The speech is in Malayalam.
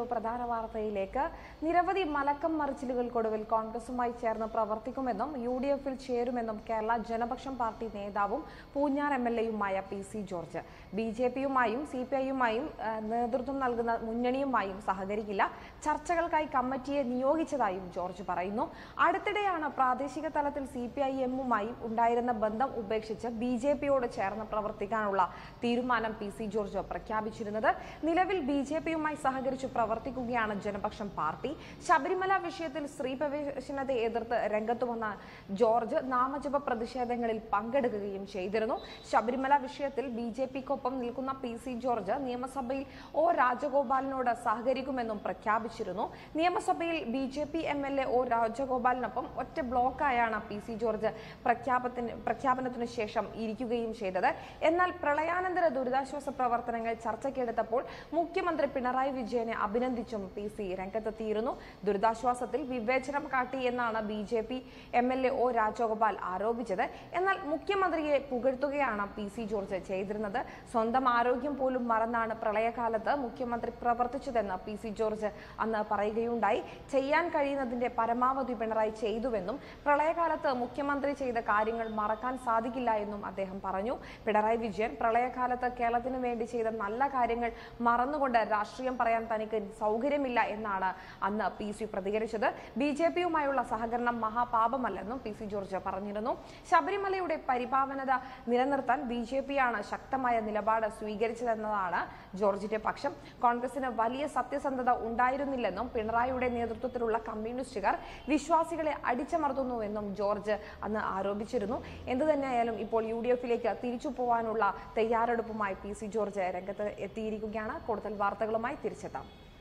പ്രധാന വാർത്തയിലേക്ക് നിരവധി മലക്കം മറിച്ചിലുകൾക്കൊടുവിൽ കോൺഗ്രസുമായി ചേർന്ന് പ്രവർത്തിക്കുമെന്നും യു ഡി എഫിൽ ചേരുമെന്നും കേരള ജനപക്ഷം പാർട്ടി നേതാവും പൂഞ്ഞാർ എം എൽ എയുമായ P C George B J പിയുമായും സി പി ഐയുമായും നേതൃത്വം നൽകുന്ന മുന്നണിയുമായും സഹകരിക്കില്ല ചർച്ചകൾക്കായി കമ്മിറ്റിയെ നിയോഗിച്ചതായും ജോർജ് പറയുന്നു അടുത്തിടെയാണ് പ്രാദേശിക തലത്തിൽ സി പി ഐ എമ്മുമായി ഉണ്ടായിരുന്ന ബന്ധം ഉപേക്ഷിച്ച് ബി ജെ പിയോട് ചേർന്ന് പ്രവർത്തിക്കാനുള്ള തീരുമാനം പി സി ജോർജ് പ്രഖ്യാപിച്ചിരുന്നത് നിലവിൽ ബി ജെ പിയുമായി സഹകരിച്ച് പ്രവർത്തിക്കുകയാണ് ജനപക്ഷം പാർട്ടി ശബരിമല വിഷയത്തിൽ സ്ത്രീ പ്രവേശനത്തെ എതിർത്ത് രംഗത്ത് വന്ന ജോർജ് നാമജപ പ്രതിഷേധങ്ങളിൽ പങ്കെടുക്കുകയും ചെയ്തിരുന്നു ശബരിമല വിഷയത്തിൽ ബി ജെ പിക്കൊപ്പം നിൽക്കുന്ന പി സി ജോർജ് നിയമസഭയിൽ ഒ രാജഗോപാലിനോട് സഹകരിക്കുമെന്നും പ്രഖ്യാപിച്ചിരുന്നു നിയമസഭയിൽ B J P M L A O രാജഗോപാലിനൊപ്പം ഒറ്റ ബ്ലോക്കായാണ് പി സി ജോർജ് പ്രഖ്യാപനത്തിന് പ്രഖ്യാപനത്തിനു ശേഷം ഇരിക്കുകയും ചെയ്തത് എന്നാൽ പ്രളയാനന്തര ദുരിതാശ്വാസ പ്രവർത്തനങ്ങൾ ചർച്ചയ്ക്കെടുത്തപ്പോൾ മുഖ്യമന്ത്രി പിണറായി വിജയനെ അഭിനന്ദിച്ചും പി സി രംഗത്തെത്തിയിരുന്നു ദുരിതാശ്വാസത്തിൽ വിവേചനം കാട്ടി എന്നാണ് B J P M L A O Rajagopal ആരോപിച്ചത് എന്നാൽ മുഖ്യമന്ത്രിയെ പുകഴ്ത്തുകയാണ് പി സി ജോർജ് ചെയ്തിരുന്നത് സ്വന്തം ആരോഗ്യം പോലും മറന്നാണ് പ്രളയകാലത്ത് മുഖ്യമന്ത്രി പ്രവർത്തിച്ചതെന്ന് പി സി ജോർജ് അന്ന് പറയുകയുണ്ടായി ചെയ്യാൻ കഴിയുന്നതിന്റെ പരമാവധി പിണറായി ചെയ്തുവെന്നും പ്രളയകാലത്ത് മുഖ്യമന്ത്രി ചെയ്ത കാര്യങ്ങൾ മറക്കാൻ സാധിക്കില്ല എന്നും അദ്ദേഹം പറഞ്ഞു പിണറായി വിജയൻ പ്രളയകാലത്ത് കേരളത്തിന് വേണ്ടി ചെയ്ത നല്ല കാര്യങ്ങൾ മറന്നുകൊണ്ട് രാഷ്ട്രീയം പറയാൻ തനിക്ക് സൗകര്യമില്ല എന്നാണ് അന്ന് പി സി പ്രതികരിച്ചത് ബി ജെ പിയുമായുള്ള സഹകരണം മഹാപാപമല്ലെന്നും പി സി ജോർജ് പറഞ്ഞിരുന്നു ശബരിമലയുടെ പരിപാവനത നിലനിർത്താൻ ബി ജെ പിയാണ് ശക്തമായ നിലപാട് സ്വീകരിച്ചതെന്നതാണ് ജോർജിന്റെ പക്ഷം കോൺഗ്രസിന് വലിയ സത്യസന്ധത ഉണ്ടായിരുന്നില്ലെന്നും പിണറായിയുടെ നേതൃത്വത്തിലുള്ള കമ്മ്യൂണിസ്റ്റുകാർ വിശ്വാസികളെ അടിച്ചമർത്തുന്നുവെന്നും ജോർജ് അന്ന് ആരോപിച്ചിരുന്നു എന്തു തന്നെയായാലും ഇപ്പോൾ യു ഡി എഫിലേക്ക് തിരിച്ചു പോകാനുള്ള തയ്യാറെടുപ്പുമായി പി സി ജോർജ് രംഗത്ത് എത്തിയിരിക്കുകയാണ് കൂടുതൽ വാർത്തകളുമായി തിരിച്ചെത്താം